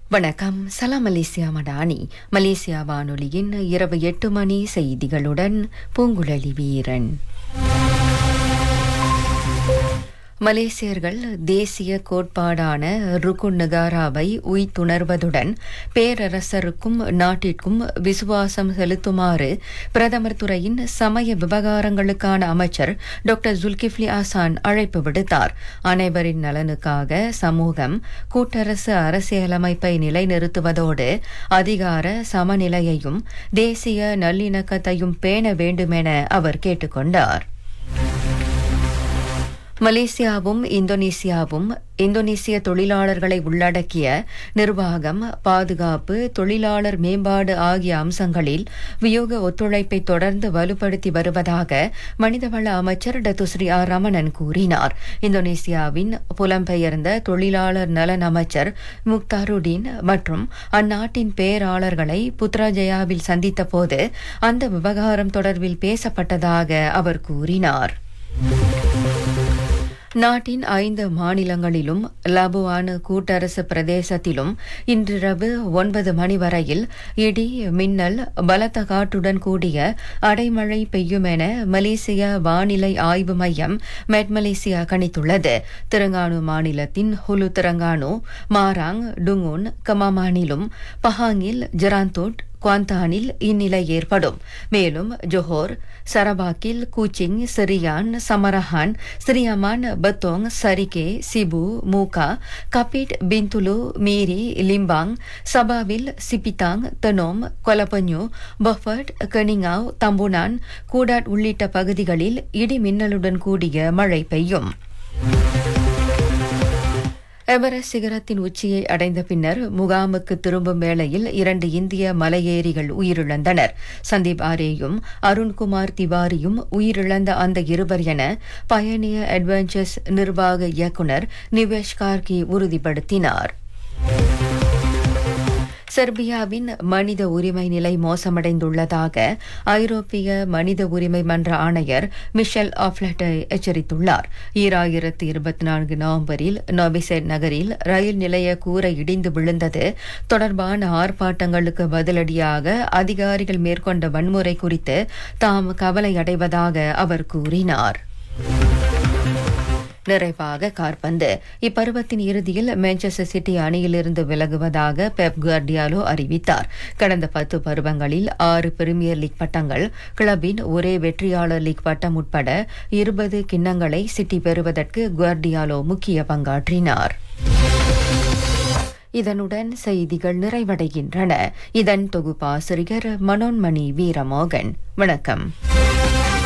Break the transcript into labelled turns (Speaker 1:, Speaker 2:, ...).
Speaker 1: வணக்கம் சலாம் Malaysia Madani Malaysia வானொலியின் இரவு எட்டு மணி செய்திகளுடன் பூங்குழலி வீரன் மலேசியர்கள் தேசிய கோட்பாடான ருக்குன் நகாராவை உய்த்துணர்வதுடன் பேரரசருக்கும் நாட்டிற்கும் விசுவாசம் செலுத்துமாறு பிரதமர் துறையின் சமய விவகாரங்களுக்கான அமைச்சர் டாக்டர் ஜுல்கிஃப்லி ஆசான் அழைப்பு விடுத்தார் அனைவரின் நலனுக்காக சமூகம் கூட்டரசு அரசியலமைப்பை நிலைநிறுத்துவதோடு அதிகார சமநிலையையும் தேசிய நல்லிணக்கத்தையும் பேண வேண்டுமென அவர் கேட்டுக்கொண்டார் மலேசியாவும் இந்தோனேசியாவும் இந்தோனேசிய தொழிலாளர்களை உள்ளடக்கிய நிர்வாகம் பாதுகாப்பு தொழிலாளர் மேம்பாடு ஆகிய அம்சங்களில் வியோக ஒத்துழைப்பை தொடர்ந்து வலுப்படுத்தி வருவதாக மனிதவள அமைச்சர் டத்துஸ்ரீ ஆர் ரமணன் கூறினார் இந்தோனேசியாவின் புலம்பெயர்ந்த தொழிலாளர் நலன் அமைச்சர் முக்தாருடீன் மற்றும் அந்நாட்டின் பேராளர்களை புத்ராஜயாவில் சந்தித்த போது அந்த விவகாரம் தொடர்பில் பேசப்பட்டதாக அவர் கூறினார் நாட்டின் ஐந்து மாநிலங்களிலும் லபுவான் கூட்டரசு பிரதேசத்திலும் இன்றிரவு ஒன்பது மணி வரையில் இடி மின்னல் பலத்த காற்றுடன் கூடிய அடைமழை பெய்யும் என மலேசிய வானிலை ஆய்வு மையம் மெட் மலேசியா கணித்துள்ளது திரங்கானு மாநிலத்தின் ஹுலு திரங்கானு மாராங் டுங்குன் கமாமானிலும் பஹாங்கில் ஜெராந்தோட் குவாந்தானில் இந்நிலை ஏற்படும் மேலும் ஜொஹோர் சரபாக்கில் Kuching Serian Samarahan Sri Aman Betong Sarikei Sibu Mukah Kapit Bintulu Miri Limbang சபாவில் சிபிதாங் தெனோம் கொலபன்யூ பஃபர்ட் கனிங்காவ் தம்புனான் கூடாட் உள்ளிட்ட பகுதிகளில் இடி மின்னலுடன் கூடிய மழை பெய்யும் எவரெஸ்ட் சிகரத்தின் உச்சியை அடைந்த பின்னர் முகாமுக்கு திரும்பும் வேளையில் இரண்டு இந்திய மலையேறிகள் உயிரிழந்தனர் சந்தீப் ஆரேயும் அருண்குமார் திவாரியும் உயிரிழந்த அந்த இருவர் என பயணிய அட்வென்ச்சர்ஸ் நிர்வாக இயக்குநர் நிவேஷ் கார்கி உறுதிப்படுத்தினார் செர்பியாவின் மனித உரிமை நிலை மோசமடைந்துள்ளதாக ஐரோப்பிய மனித உரிமை மன்ற ஆணையர் மிஷல் ஆஃப்லட்டை எச்சரித்துள்ளார் ஈராயிரத்து இருபத்தி நான்கு நவம்பரில் நோபிசெட் நகரில் ரயில் நிலைய கூரை இடிந்து விழுந்தது தொடர்பான ஆர்ப்பாட்டங்களுக்கு பதிலடியாக அதிகாரிகள் மேற்கொண்ட வன்முறை குறித்து தாம் கவலை அடைவதாக அவர் கூறினார் நிறைவாக கார்பந்து இப்பருவத்தின் இறுதியில் மான்செஸ்டர் சிட்டி அணியிலிருந்து விலகுவதாக பெப் குவார்டியாலோ அறிவித்தார் கடந்த பத்து பருவங்களில் ஆறு பிரீமியர் லீக் பட்டங்கள் கிளப்பின் ஒரே வெற்றியாளர் லீக் பட்டம் உட்பட இருபது கிண்ணங்களை சிட்டி பெறுவதற்கு குவார்டியாலோ முக்கிய பங்காற்றினார் இதனுடன் செய்திகள் நிறைவடைகின்றன இதன் தொகுப்பாசிரியர் மனோன்மணி வீரமோகன் வணக்கம்